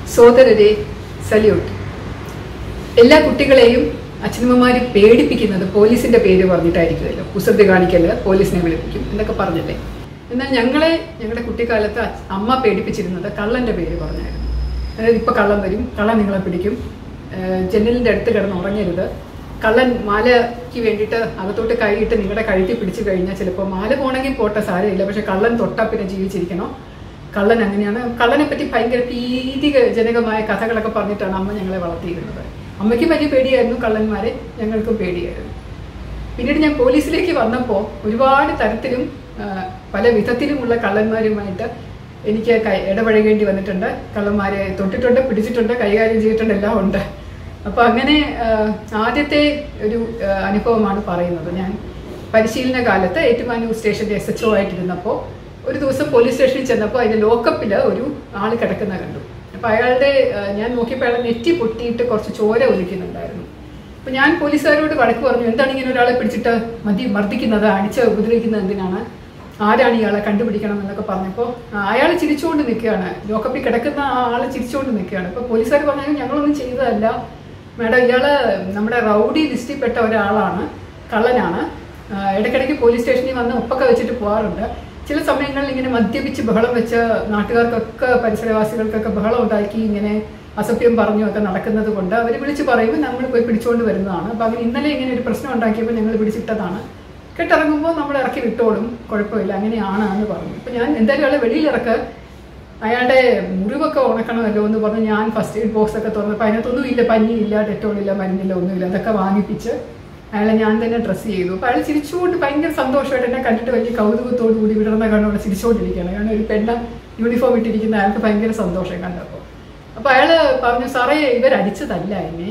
സോദരരെ സല്യൂട്ട് എല്ലാ കുട്ടികളെയും അച്ഛനമ്മമാര് പേടിപ്പിക്കുന്നത് പോലീസിന്റെ പേര് പറഞ്ഞിട്ടായിരിക്കുമല്ലോ കുസൃതി കാണിക്കല് പോലീസിനെ വിളിപ്പിക്കും എന്നൊക്കെ പറഞ്ഞല്ലേ എന്നാൽ ഞങ്ങളെ ഞങ്ങളുടെ കുട്ടിക്കാലത്ത് അച്ഛ- അമ്മ പേടിപ്പിച്ചിരുന്നത് കള്ളന്റെ പേര് പറഞ്ഞായിരുന്നു അതായത് ഇപ്പൊ കള്ളൻ വരും കള്ളൻ നിങ്ങളെ പിടിക്കും ഏഹ് ജനലിന്റെ അടുത്ത് കിടന്ന് ഉറങ്ങരുത് കള്ളൻ മാലയ്ക്ക് വേണ്ടിയിട്ട് അകത്തോട്ട് കൈയിട്ട് നിങ്ങളുടെ കഴുത്തി പിടിച്ചു കഴിഞ്ഞാൽ ചിലപ്പോൾ മാല പോണെങ്കിൽ പോട്ടെ സാരമില്ല പക്ഷെ കള്ളൻ തൊട്ടാ പിന്നെ ജീവിച്ചിരിക്കണം കള്ളൻ അങ്ങനെയാണ് കള്ളനെ പറ്റി ഭയങ്കര ഭീതിജനകമായ കഥകളൊക്കെ പറഞ്ഞിട്ടാണ് അമ്മ ഞങ്ങളെ വളർത്തിയിരുന്നത് അമ്മയ്ക്ക് വലിയ പേടിയായിരുന്നു കള്ളന്മാരെ ഞങ്ങൾക്കും പേടിയായിരുന്നു പിന്നീട് ഞാൻ പോലീസിലേക്ക് വന്നപ്പോൾ ഒരുപാട് തരത്തിലും ആ, പല വിധത്തിലുമുള്ള കള്ളന്മാരുമായിട്ട് എനിക്ക് കൈ ഇടപഴകേണ്ടി വന്നിട്ടുണ്ട് കള്ളന്മാരെ തൊട്ടിട്ടുണ്ട് പിടിച്ചിട്ടുണ്ട് കൈകാര്യം ചെയ്തിട്ടുണ്ട് എല്ലാം ഉണ്ട് അപ്പോൾ അങ്ങനെ ആ, ആദ്യത്തെ ഒരു ആ, അനുഭവമാണ് പറയുന്നത് ഞാൻ പരിശീലന കാലത്ത് ഏറ്റുമാനൂർ സ്റ്റേഷന്റെ എസ് എച്ച് ഒ ആയിട്ടിരുന്നപ്പോൾ ഒരു ദിവസം പോലീസ് സ്റ്റേഷനിൽ ചെന്നപ്പോൾ അതിന്റെ ലോക്കപ്പിൽ ഒരു ആൾ കിടക്കുന്ന കണ്ടു അപ്പോൾ അയാളുടെ ആ, ഞാൻ നോക്കിയപ്പോൾ അയാളെ നെറ്റി പൊട്ടിയിട്ട് കുറച്ച് ചോര ഒലിക്കുന്നുണ്ടായിരുന്നു അപ്പൊ ഞാൻ പോലീസുകാരോട് വഴക്ക് പറഞ്ഞു എന്താണ് ഇങ്ങനെ ഒരാളെ പിടിച്ചിട്ട് മതി മർദ്ദിക്കുന്നത് അടിച്ച് ഉപദ്രവിക്കുന്നത് എന്തിനാണ് ആരാണ് ഇയാളെ കണ്ടുപിടിക്കണം എന്നൊക്കെ പറഞ്ഞപ്പോൾ അയാൾ ചിരിച്ചുകൊണ്ട് നിൽക്കുകയാണ് ലോക്കപ്പിൽ കിടക്കുന്ന ആ ആള് ചിരിച്ചുകൊണ്ട് നിൽക്കുകയാണ് അപ്പോൾ പോലീസുകാർ പറഞ്ഞു ഞങ്ങളൊന്നും ചെയ്തതല്ല മാഡം ഇയാള് നമ്മുടെ റൗഡി ലിസ്റ്റിൽ പെട്ട ഒരാളാണ് കള്ളനാണ് ആ, ഇടയ്ക്കിടയ്ക്ക് പോലീസ് സ്റ്റേഷനിൽ വന്ന് ഒപ്പൊക്കെ വെച്ചിട്ട് പോകാറുണ്ട് ചില സമയങ്ങളിൽ ഇങ്ങനെ മദ്യപിച്ച് ബഹളം വെച്ച് നാട്ടുകാർക്കൊക്കെ പരിസരവാസികൾക്കൊക്കെ ബഹളം ഉണ്ടാക്കി ഇങ്ങനെ അസഭ്യം പറഞ്ഞു ഒക്കെ നടക്കുന്നത് കൊണ്ട് അവർ വിളിച്ച് പറയുമ്പോൾ നമ്മൾ പോയി പിടിച്ചുകൊണ്ട് വരുന്നതാണ് അപ്പോൾ അങ്ങനെ ഇന്നലെ ഇങ്ങനെ ഒരു പ്രശ്നം ഉണ്ടാക്കിയപ്പോൾ ഞങ്ങൾ പിടിച്ചിട്ടതാണ് കെട്ടിറങ്ങുമ്പോൾ നമ്മൾ ഇറക്കി വിട്ടോളും കുഴപ്പമില്ല അങ്ങനെയാണ് എന്ന് പറഞ്ഞു അപ്പോൾ ഞാൻ എന്തായാലും അയാളെ വെളിയിലിറക്ക് അയാളുടെ മുറിവൊക്കെ ഉണക്കണമല്ലോ എന്ന് പറഞ്ഞ് ഞാൻ ഫസ്റ്റ് എയ്ഡ് ബോക്സ് ഒക്കെ തുറന്നപ്പോൾ അതിനകത്തൊന്നും ഇല്ല പനിയില്ല ഡെറ്റോളില്ല മരുന്നില്ല ഒന്നുമില്ല അതൊക്കെ വാങ്ങിപ്പിച്ച് അയാളെ ഞാൻ തന്നെ ഡ്രസ്സ് ചെയ്തു അപ്പോൾ അയാൾ ചിരിച്ചുകൊണ്ട് ഭയങ്കര സന്തോഷമായിട്ട് എന്നെ കണ്ടിട്ട് വലിയ കൗതുകത്തോടു കൂടി വിടർന്ന കണ്ണോടെ ചിരിച്ചുകൊണ്ടിരിക്കുകയാണ് കാരണം ഒരു പെണ്ണ യൂണിഫോം ഇട്ടിരിക്കുന്ന അയാൾക്ക് ഭയങ്കര സന്തോഷം കണ്ടപ്പോൾ അപ്പോൾ അയാൾ പറഞ്ഞു സാറേ ഇവരടിച്ചതല്ല എന്നെ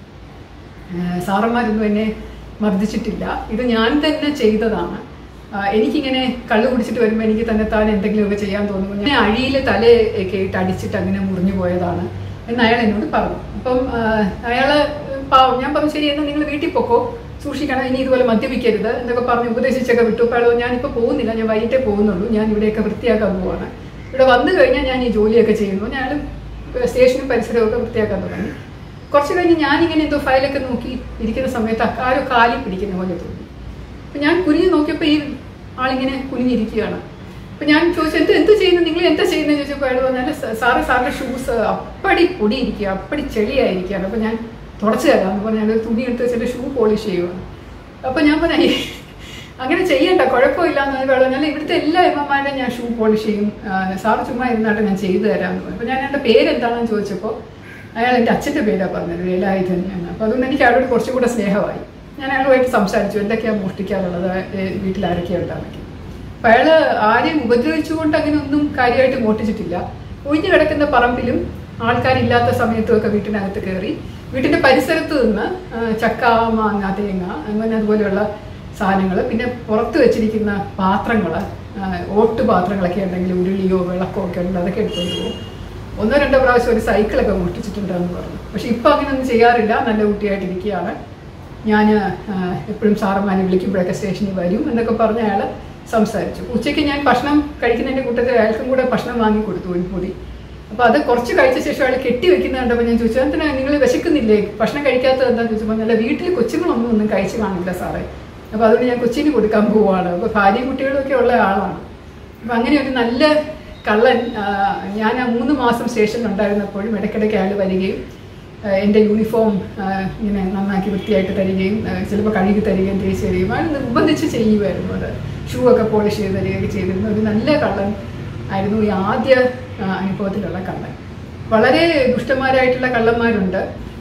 ഏഹ് സാറന്മാരൊന്നും എന്നെ മർദ്ദിച്ചിട്ടില്ല ഇത് ഞാൻ തന്നെ ചെയ്തതാണ് ആ, എനിക്കിങ്ങനെ കള്ളു കുടിച്ചിട്ട് വരുമ്പോൾ എനിക്ക് തന്നെ താൻ എന്തെങ്കിലുമൊക്കെ ചെയ്യാൻ തോന്നുമ്പോൾ ഞാൻ അഴിയിൽ തലയൊക്കെ ഇട്ട് അടിച്ചിട്ട് അങ്ങനെ മുറിഞ്ഞു പോയതാണ് എന്ന് അയാൾ എന്നോട് പറഞ്ഞു അപ്പം ആ, അയാള് പാവം ഞാൻ പറഞ്ഞു ശരി എന്നാൽ നിങ്ങൾ വീട്ടിൽ പൊക്കോ സൂക്ഷിക്കണം ഇനി ഇതുപോലെ മദ്യപിക്കരുത് എന്നൊക്കെ പറഞ്ഞ് ഉപദേശിച്ചൊക്കെ വിട്ടു അപ്പോൾ അയാൾ ഞാനിപ്പോൾ പോകുന്നില്ല ഞാൻ വൈകിട്ടേ പോകുന്നുള്ളൂ ഞാൻ ഇവിടെയൊക്കെ വൃത്തിയാക്കാൻ പോവാണ് ഇവിടെ വന്നു കഴിഞ്ഞാൽ ഞാൻ ഈ ജോലിയൊക്കെ ചെയ്യുന്നു ഞാൻ സ്റ്റേഷനും പരിസരമൊക്കെ വൃത്തിയാക്കാൻ തുടങ്ങി കുറച്ച് കഴിഞ്ഞ് ഞാനിങ്ങനെ എന്തോ ഫയലൊക്കെ നോക്കി ഇരിക്കുന്ന സമയത്ത് ആരോ കാലിൽ പിടിക്കുന്ന പോലെ തോന്നി അപ്പൊ ഞാൻ കുനിഞ്ഞ് നോക്കിയപ്പോൾ ഈ ആളിങ്ങനെ കുനിഞ്ഞിരിക്കുകയാണ് അപ്പൊ ഞാൻ ചോദിച്ചു എന്ത് എന്ത് ചെയ്യുന്നു നിങ്ങൾ എന്താ ചെയ്യുന്നത് ചോദിച്ചപ്പോൾ അയാൾ പറഞ്ഞാൽ സാറ് സാറിന്റെ ഷൂസ് അപ്പടി പൊടിയിരിക്കുക അപ്പടി ചെളിയായിരിക്കുകയാണ് അപ്പൊ ഞാൻ തുടച്ചു തരാമെന്ന് പറഞ്ഞ് ഞാൻ ഒരു തുണി എടുത്ത് വെച്ചിട്ട് ഷൂ പോളിഷ് ചെയ്യുവാണ് അപ്പൊ ഞാൻ പറഞ്ഞ അങ്ങനെ ചെയ്യണ്ട കുഴപ്പമില്ല എന്ന് പറഞ്ഞാൽ ഇവിടുത്തെ എല്ലാ എമ്മമാരുടെയും ഞാൻ ഷൂ പോളിഷ് ചെയ്യും ആ, സാറ് ചുമ്മാ ഇരുന്നാട്ട് ഞാൻ ചെയ്തു തരാമെന്ന് പറഞ്ഞു അപ്പൊ ഞാൻ എൻ്റെ പേരെന്താണെന്ന് ചോദിച്ചപ്പോൾ അയാൾ എൻ്റെ അച്ഛൻ്റെ പേരാണ് പറഞ്ഞത് വേലായുധൻ എന്ന് അപ്പോൾ അതുകൊണ്ട് എനിക്ക് അയാളോട് കുറച്ചും കൂടെ സ്നേഹമായി ഞാൻ അയാളുമായിട്ട് സംസാരിച്ചു എന്തൊക്കെയാണ് മോഷ്ടിക്കാനുള്ളത് ഏ, വീട്ടിൽ ആരൊക്കെയാണ് ഉണ്ടാന്നൊക്കെ അപ്പം അയാൾ ആരെയും ഉപദ്രവിച്ചുകൊണ്ട് അങ്ങനെ ഒന്നും കാര്യമായിട്ട് മോഷ്ടിച്ചിട്ടില്ല ഒഴിഞ്ഞു കിടക്കുന്ന പറമ്പിലും ആൾക്കാരില്ലാത്ത സമയത്തുമൊക്കെ വീട്ടിനകത്ത് കയറി വീട്ടിന്റെ പരിസരത്ത് നിന്ന് ആ, ചക്ക മാങ്ങ തേങ്ങ അങ്ങനെ അതുപോലെയുള്ള സാധനങ്ങൾ പിന്നെ പുറത്ത് വെച്ചിരിക്കുന്ന പാത്രങ്ങൾ ഓട്ട് പാത്രങ്ങളൊക്കെ ഉണ്ടെങ്കിൽ ഉരുളിയോ വിളക്കോ ഒക്കെ ഉണ്ടെങ്കിൽ അതൊക്കെ എടുത്തുകൊണ്ട് പോകും ഒന്നോ രണ്ടോ പ്രാവശ്യം ഒരു സൈക്കിളൊക്കെ മോഷ്ടിച്ചിട്ടുണ്ടെന്ന് പറഞ്ഞു പക്ഷെ ഇപ്പൊ അങ്ങനെയൊന്നും ചെയ്യാറില്ല നല്ല കുട്ടിയായിട്ടിരിക്കുകയാണ് ഞാൻ എപ്പോഴും സാറന്മാരെ വിളിക്കുമ്പോഴൊക്കെ സ്റ്റേഷനിൽ വരും എന്നൊക്കെ പറഞ്ഞ് അയാൾ സംസാരിച്ചു ഉച്ചയ്ക്ക് ഞാൻ ഭക്ഷണം കഴിക്കുന്നതിന്റെ കൂട്ടത്തിൽ അയാൾക്കും കൂടെ ഭക്ഷണം വാങ്ങി കൊടുത്തു ഒരു പൊതി അപ്പൊ അത് കുറച്ച് കഴിച്ച ശേഷം അയാൾ കെട്ടി വെക്കുന്ന കണ്ടപ്പോൾ ഞാൻ ചോദിച്ചു എന്തിനാ നിങ്ങൾ വിശക്കുന്നില്ലേ ഭക്ഷണം കഴിക്കാത്തത് എന്താന്ന് ചോദിച്ചപ്പോൾ നല്ല വീട്ടിൽ കൊച്ചുങ്ങളൊന്നും ഒന്നും കഴിച്ചു കാണില്ല സാറേ അപ്പൊ അതുകൊണ്ട് ഞാൻ കൊച്ചിന് കൊടുക്കാൻ പോവാണ് അപ്പൊ ഭാര്യയും കുട്ടികളും ഒക്കെ ഉള്ള ആളാണ് അപ്പൊ അങ്ങനെ ഒരു നല്ല കള്ളൻ ആ, ഞാൻ ആ മൂന്ന് മാസം സ്റ്റേഷനിൽ ഉണ്ടായിരുന്നപ്പോഴും ഇടയ്ക്കിടയ്ക്ക് അയാൾ വരികയും ആ, എൻ്റെ യൂണിഫോം ആ, ഇങ്ങനെ നന്നാക്കി വൃത്തിയായിട്ട് തരികയും ആ, ചിലപ്പോൾ കഴുകി തരികയും തേച്ച് തരികയും അയാൾ നിർബന്ധിച്ച് ചെയ്യുമായിരുന്നു അത് ഷൂ ഒക്കെ പോളിഷ് ചെയ്ത് തരികയൊക്കെ ചെയ്തിരുന്ന ഒരു നല്ല കള്ളൻ ആയിരുന്നു ഈ ആദ്യ ആ, അനുഭവത്തിലുള്ള കള്ളൻ വളരെ ദുഷ്ടന്മാരായിട്ടുള്ള കള്ളന്മാരുണ്ട്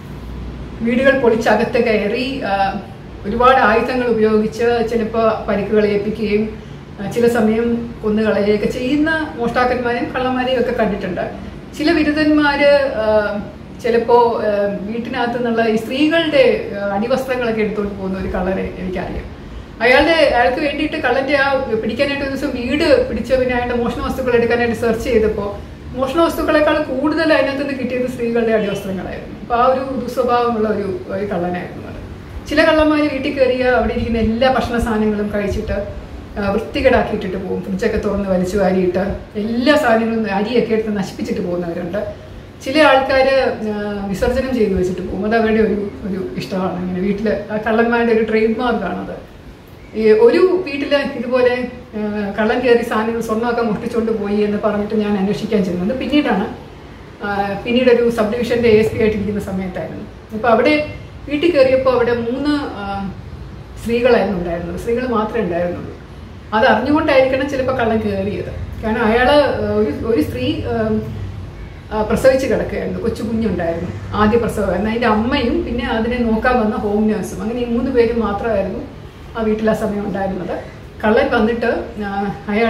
വീടുകൾ പൊളിച്ചകത്ത് കയറി ആ, ഒരുപാട് ആയുധങ്ങൾ ഉപയോഗിച്ച് ചിലപ്പോൾ പരിക്കുകൾ ഏൽപ്പിക്കുകയും ആ, ചില സമയം കൊന്നുകളയുകയൊക്കെ ചെയ്യുന്ന മോഷ്ടാക്കന്മാരെയും കള്ളന്മാരെയും ഒക്കെ കണ്ടിട്ടുണ്ട് ചില ബിരുദന്മാര് ആ, ചിലപ്പോ ആ, വീട്ടിനകത്ത് നിന്നുള്ള ഈ സ്ത്രീകളുടെ ആ, അടിവസ്ത്രങ്ങളൊക്കെ എടുത്തുകൊണ്ട് പോകുന്ന ഒരു കള്ളനെ എനിക്കറിയാം അയാളുടെ അയാൾക്ക് വേണ്ടിയിട്ട് കള്ളന്റെ ആ പിടിക്കാനായിട്ട് ഒരു ദിവസം വീട് പിടിച്ച പിന്നെ അയാളുടെ മോഷണ വസ്തുക്കൾ എടുക്കാനായിട്ട് സെർച്ച് ചെയ്തപ്പോൾ മോഷണ വസ്തുക്കളെക്കാൾ കൂടുതൽ അതിനകത്ത് നിന്ന് കിട്ടിയത് സ്ത്രീകളുടെ അടിവസ്ത്രങ്ങളായിരുന്നു അപ്പൊ ആ ഒരു ദുസ്വഭാവമുള്ള ഒരു ഒരു കള്ളനായിരുന്നു അത് ചില കള്ളന്മാര് വീട്ടിൽ കയറിയ അവിടെ ഇരിക്കുന്ന എല്ലാ ഭക്ഷണ സാധനങ്ങളും കഴിച്ചിട്ട് ആ, വൃത്തികേടാക്കിയിട്ടിട്ട് പോകും ഫ്രിഡ്ജൊക്കെ തുറന്ന് വലിച്ചു വാരിയിട്ട് എല്ലാ സാധനങ്ങളും അരിയൊക്കെ എടുത്ത് നശിപ്പിച്ചിട്ട് പോകുന്നവരുണ്ട് ചില ആൾക്കാർ വിസർജനം ചെയ്ത് വെച്ചിട്ട് പോകും അത് അവരുടെ ഒരു ഒരു ഇഷ്ടമാണ് ഇങ്ങനെ വീട്ടിൽ കള്ളന്മാരുടെ ഒരു ട്രേഡ് മാർക്കാണത് ഈ ഒരു വീട്ടിൽ ഇതുപോലെ ആ, കള്ളൻ കയറി സാധനങ്ങൾ സ്വർണ്ണമൊക്കെ മോഷ്ടിച്ചുകൊണ്ട് പോയി എന്ന് പറഞ്ഞിട്ട് ഞാൻ അന്വേഷിക്കാൻ ചെന്നത് പിന്നീടാണ് ആ, പിന്നീട് ഒരു സബ് ഡിവിഷൻ്റെ എ എസ് പി ആയിട്ടിരിക്കുന്ന സമയത്തായിരുന്നു അപ്പോൾ അവിടെ വീട്ടിൽ കയറിയപ്പോൾ അവിടെ മൂന്ന് ആ, സ്ത്രീകളായിരുന്നു ഉണ്ടായിരുന്നത് സ്ത്രീകൾ മാത്രമേ ഉണ്ടായിരുന്നുള്ളൂ അത് അറിഞ്ഞുകൊണ്ടായിരിക്കണം ചിലപ്പോൾ കള്ളൻ കയറിയത് കാരണം അയാൾ ഒരു ഒരു സ്ത്രീ ആ, ആ, പ്രസവിച്ച് കിടക്കുകയായിരുന്നു കൊച്ചു കുഞ്ഞുണ്ടായിരുന്നു ആദ്യ പ്രസവമായിരുന്നു അതിൻ്റെ അമ്മയും പിന്നെ അതിനെ നോക്കാൻ വന്ന ഹോം നേഴ്സും അങ്ങനെ ഈ മൂന്ന് പേരും മാത്രമായിരുന്നു ആ വീട്ടിൽ ആ സമയം ഉണ്ടായിരുന്നത് കള്ളൻ വന്നിട്ട് അയാൾ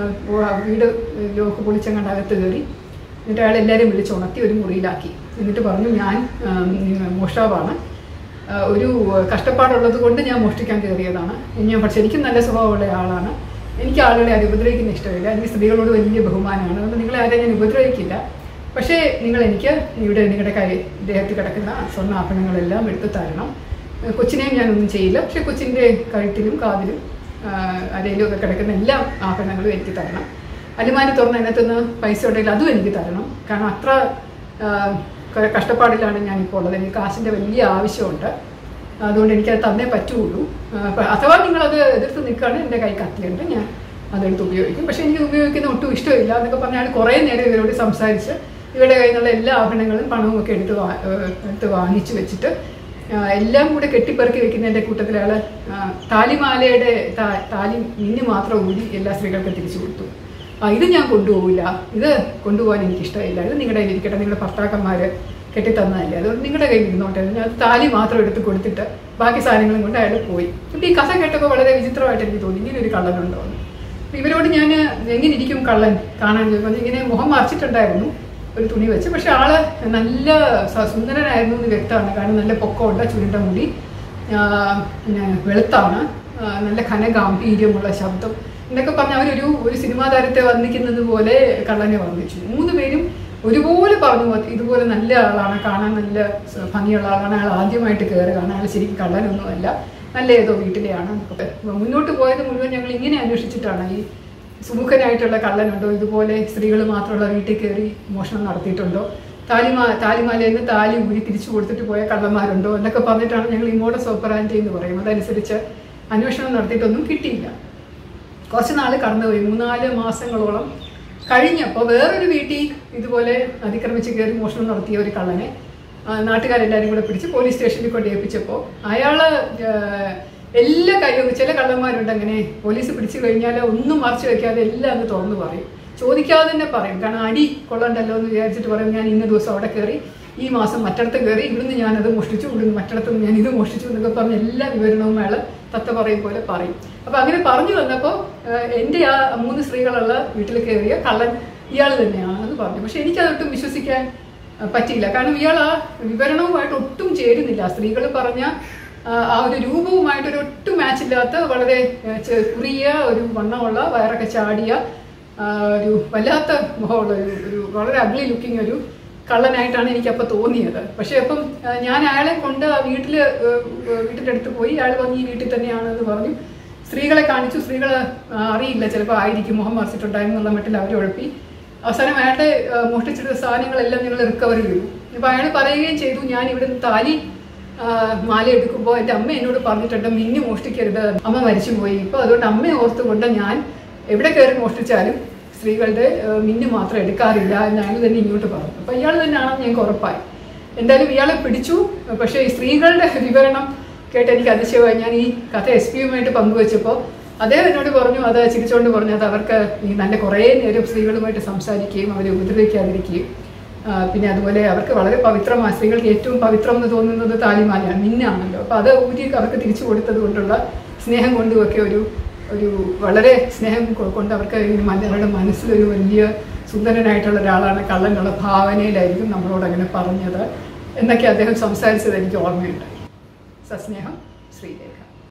വീട് ലോക്ക് പൊളിച്ചങ്ങാണ്ട് അകത്ത് കയറി എന്നിട്ട് അയാൾ എല്ലാവരെയും വിളിച്ച് ഉണർത്തി ഒരു മുറിയിലാക്കി എന്നിട്ട് പറഞ്ഞു ഞാൻ ആ, മോഷ്ടാവാണ് ആ, ഒരു കഷ്ടപ്പാടുള്ളത് കൊണ്ട് ഞാൻ മോഷ്ടിക്കാൻ കയറിയതാണ് ഞാൻ പക്ഷെ എനിക്കും നല്ല സ്വഭാവമുള്ള ആളാണ് എനിക്ക് ആളുകളെ ആരും ഉപദ്രവിക്കുന്ന ഇഷ്ടമില്ല എനിക്ക് സ്ത്രീകളോട് വലിയ ബഹുമാനമാണ് അതുകൊണ്ട് നിങ്ങളെ ആരെയും ഞാൻ ഉപദ്രവിക്കില്ല പക്ഷേ നിങ്ങൾ എനിക്ക് ഇവിടെ നിങ്ങളുടെ കൈ ദേഹത്ത് കിടക്കുന്ന സ്വർണ്ണ ആഭരണങ്ങളെല്ലാം എടുത്ത് തരണം ഏഹ് കൊച്ചിനെയും ഞാനൊന്നും ചെയ്യില്ല പക്ഷെ കൊച്ചിൻ്റെ കഴുത്തിലും കാതിലും ആ, അരയിലും ഒക്കെ കിടക്കുന്ന എല്ലാ ആഭരണങ്ങളും എനിക്ക് തരണം അലുമാരി തുറന്ന് അതിനകത്തുനിന്ന് പൈസ ഉണ്ടെങ്കിൽ അതും എനിക്ക് തരണം കാരണം അത്ര ആ, ക- കഷ്ടപ്പാടിലാണ് ഞാനിപ്പോൾ ഉള്ളത് എനിക്ക് കാശിൻ്റെ വലിയ ആവശ്യമുണ്ട് അതുകൊണ്ട് എനിക്കത് തന്നേ പറ്റുള്ളൂ ആ, അപ്പൊ അഥവാ നിങ്ങളത് എതിർത്ത് നിൽക്കുകയാണെങ്കിൽ എൻ്റെ കൈ കത്തിയുണ്ട് ഞാൻ അതെടുത്ത് ഉപയോഗിക്കും പക്ഷേ എനിക്ക് ഉപയോഗിക്കുന്ന ഒട്ടും ഇഷ്ടമില്ല എന്നൊക്കെ പറഞ്ഞാൽ കുറേ നേരം ഇവരോട് സംസാരിച്ച് ഇവരുടെ കയ്യിൽ നിന്നുള്ള എല്ലാ ആഭരണങ്ങളും പണവും ഒക്കെ എടുത്ത് വാ ഏഹ് എടുത്ത് വാങ്ങിച്ചു വെച്ചിട്ട് ആ, എല്ലാം കൂടെ കെട്ടിപ്പെറുക്കി വെക്കുന്നതിൻ്റെ കൂട്ടത്തിൽ അയാൾ താലിമാലയുടെ താ- താലി മിന്നു മാത്രം ഊരി എല്ലാ സ്ത്രീകൾക്കും തിരിച്ചു കൊടുത്തു ആ ഇത് ഞാൻ കൊണ്ടുപോകില്ല ഇത് കൊണ്ടുപോകാൻ എനിക്ക് ഇഷ്ടമില്ല ഇത് നിങ്ങളുടെ കയ്യിൽ ഇരിക്കട്ടെ നിങ്ങളുടെ ഭർത്താക്കന്മാർ കെട്ടിത്തന്നതല്ലേ അതുകൊണ്ട് നിങ്ങളുടെ കയ്യിൽ ഇരുന്നോട്ടെ ഞാൻ താലി മാത്രം എടുത്ത് കൊടുത്തിട്ട് ബാക്കി സാധനങ്ങളും കൊണ്ട് അയാൾ പോയി ഇപ്പം ഈ കഥ കേട്ടപ്പോൾ വളരെ വിചിത്രമായിട്ട് എനിക്ക് തോന്നി ഇങ്ങനെ ഒരു കള്ളനുണ്ടോ എന്ന് അപ്പൊ ഇവരോട് ഞാൻ എങ്ങനെ ഇരിക്കും കള്ളൻ കാണാൻ ചോദിച്ചു ഇങ്ങനെ മുഖം മറച്ചിട്ടുണ്ടായിരുന്നു ഒരു തുണി വെച്ച് പക്ഷെ ആള് നല്ല സ- സുന്ദരനായിരുന്നു എന്ന് വ്യക്തമാണ് കാരണം നല്ല പൊക്കമുണ്ട് ചുരുണ്ട മുടി ആ, പിന്നെ വെളുത്താണ് ആ, നല്ല ഘനഗാംഭീര്യമുള്ള ശബ്ദം എന്നൊക്കെ പറഞ്ഞ് അവരൊരു ഒരു സിനിമാ താരത്തെ വർണ്ണിക്കുന്നത് പോലെ കള്ളനെ വർണ്ണിച്ചു മൂന്ന് പേരും ഒരുപോലെ പറഞ്ഞു "അത് ഇതുപോലെ നല്ല ആളാണ് കാണാൻ നല്ല സ- ഭംഗിയുള്ള ആളാണ് അയാൾ ആദ്യമായിട്ട് കയറുകയാണ് അയാൾ ശരിക്കും കള്ളനൊന്നുമല്ല നല്ല ഏതോ വീട്ടിലെയാണ് എന്നൊക്കെ. മുന്നോട്ട് പോയത് മുഴുവൻ ഞങ്ങൾ ഇങ്ങനെ അന്വേഷിച്ചിട്ടാണ് ഈ സുമുഖനായിട്ടുള്ള കള്ളനുണ്ടോ ഇതുപോലെ സ്ത്രീകൾ മാത്രമുള്ള വീട്ടിൽ കയറി മോഷണം നടത്തിയിട്ടുണ്ടോ താലിമാ താലിമാലയിൽ നിന്ന് താലി ഊരി തിരിച്ചു കൊടുത്തിട്ട് പോയ കള്ളന്മാരുണ്ടോ എന്നൊക്കെ പറഞ്ഞിട്ടാണ് ഞങ്ങൾ ഇങ്ങോട്ട് സോപ്പറാൻറ്റി എന്ന് പറയും അതനുസരിച്ച് അന്വേഷണം നടത്തിയിട്ടൊന്നും കിട്ടിയില്ല കുറച്ച് നാൾ കടന്നുപോയി മൂന്നാല് മാസങ്ങളോളം കഴിഞ്ഞപ്പോൾ വേറൊരു വീട്ടിൽ ഇതുപോലെ അതിക്രമിച്ച് കയറി മോഷണം നടത്തിയ ഒരു കള്ളനെ ആ, നാട്ടുകാരെല്ലാവരും കൂടെ പിടിച്ച് പോലീസ് സ്റ്റേഷനിൽ കൊണ്ട് ഏൽപ്പിച്ചപ്പോൾ അയാള് ആ, എല്ലാ കാര്യവും ചില കള്ളന്മാരുണ്ട് അങ്ങനെ പോലീസ് പിടിച്ചു കഴിഞ്ഞാൽ ഒന്നും മറച്ചു വെക്കാതെ എല്ലാം അങ്ങ് തുറന്നു പറയും ചോദിക്കാതെ തന്നെ പറയും കാരണം അടി കൊള്ളണ്ടല്ലോ എന്ന് വിചാരിച്ചിട്ട് പറയും ഞാൻ ഇന്ന ദിവസം അവിടെ കയറി ഈ മാസം മറ്റിടത്ത് കയറി ഇവിടുന്ന് ഞാനത് മോഷ്ടിച്ചു ഇവിടുന്ന് മറ്റിടത്ത് നിന്ന് ഞാൻ ഇത് മോഷ്ടിച്ചു എന്നൊക്കെ പറഞ്ഞ് എല്ലാ വിവരണവും അയാൾ തത്ത പറയും പോലെ പറയും അപ്പൊ അങ്ങനെ പറഞ്ഞു വന്നപ്പോൾ എൻ്റെ ആ മൂന്ന് സ്ത്രീകളുള്ള വീട്ടിൽ കയറിയ കള്ളൻ ഇയാൾ തന്നെയാണെന്ന് പറഞ്ഞു പക്ഷെ എനിക്കതൊട്ടും വിശ്വസിക്കാൻ ആ, പറ്റിയില്ല കാരണം ഇയാൾ ആ വിവരണവുമായിട്ട് ഒട്ടും ചേരുന്നില്ല സ്ത്രീകൾ പറഞ്ഞ ആ, ആ ഒരു രൂപവുമായിട്ട് ഒരു ഒട്ടും മാച്ച് ഇല്ലാത്ത വളരെ ആ, ചെ- കുറിയ ഒരു വണ്ണമുള്ള വയറൊക്കെ ചാടിയ ആ, ഒരു വല്ലാത്ത മുഖമുള്ള ഒരു ഒരു വളരെ അഗ്ലി ലുക്കിംഗ് ഒരു കള്ളനായിട്ടാണ് എനിക്കപ്പോൾ തോന്നിയത് പക്ഷേ അപ്പം ആ, ഞാൻ അയാളെ കൊണ്ട് ആ വീട്ടിൽ വീട്ടിൻ്റെ അടുത്ത് പോയി അയാൾ വന്ന് ഈ വീട്ടിൽ തന്നെയാണെന്ന് പറഞ്ഞു സ്ത്രീകളെ കാണിച്ചു സ്ത്രീകൾ അറിയില്ല ചിലപ്പോൾ ആയിരിക്കും മുഖം മറിച്ചിട്ടുണ്ടായിരുന്നുള്ള മട്ടിൽ അവർ ഉഴപ്പി അവസാനം അയാളുടെ ആ, മോഷ്ടിച്ചെടുത്ത സാധനങ്ങളെല്ലാം ഞങ്ങൾ റിക്കവർ ചെയ്തു അപ്പോൾ അയാൾ പറയുകയും ചെയ്തു ഞാൻ ഇവിടുന്ന് താലി ആ, മാല എടുക്കുമ്പോൾ എൻ്റെ അമ്മ എന്നോട് പറഞ്ഞിട്ടുണ്ട് മിന്നി മോഷ്ടിക്കരുത് അമ്മ മരിച്ചുപോയി ഇപ്പോൾ അതുകൊണ്ട് അമ്മയെ ഓർത്തുകൊണ്ട് ഞാൻ എവിടെ കയറി മോഷ്ടിച്ചാലും സ്ത്രീകളുടെ ആ, മിന്നു മാത്രം എടുക്കാറില്ല എന്ന് അയാൾ തന്നെ ഇങ്ങോട്ട് പറഞ്ഞു അപ്പോൾ ഇയാൾ തന്നെയാണെന്ന് ഞങ്ങൾക്ക് ഉറപ്പായി എന്തായാലും ഇയാളെ പിടിച്ചു പക്ഷേ ഈ സ്ത്രീകളുടെ വിവരണം കേട്ട് എനിക്ക് അതിശയമായി ഞാൻ ഈ കഥ എസ് പിയുമായിട്ട് പങ്കുവെച്ചപ്പോൾ അദ്ദേഹം എന്നോട് പറഞ്ഞു അത് ചിരിച്ചുകൊണ്ട് പറഞ്ഞു അത് അവർക്ക് ഈ നല്ല കുറേ നേരം സ്ത്രീകളുമായിട്ട് സംസാരിക്കുകയും അവരെ ഉപദ്രവിക്കാതിരിക്കുകയും ആ, പിന്നെ അതുപോലെ അവർക്ക് വളരെ പവിത്രമായ സ്ത്രീകൾക്ക് ഏറ്റവും പവിത്രം എന്ന് തോന്നുന്നത് താലിമാലയാണ് മിന്നാണല്ലോ അപ്പോൾ അത് ഊരി അവർക്ക് തിരിച്ചു കൊടുത്തത് കൊണ്ടുള്ള സ്നേഹം കൊണ്ടുമൊക്കെ ഒരു ഒരു വളരെ സ്നേഹം കൊ- കൊണ്ട് അവർക്ക് ഈ മന- അവരുടെ മനസ്സിലൊരു വലിയ സുന്ദരനായിട്ടുള്ള ഒരാളാണ് കള്ളൻ എന്നുള്ള ഭാവനയിലായിരിക്കും നമ്മളോട് അങ്ങനെ പറഞ്ഞത് എന്നൊക്കെ അദ്ദേഹം സംസാരിച്ചത് എനിക്ക് ഓർമ്മയുണ്ട് സസ്നേഹം ശ്രീലേഖ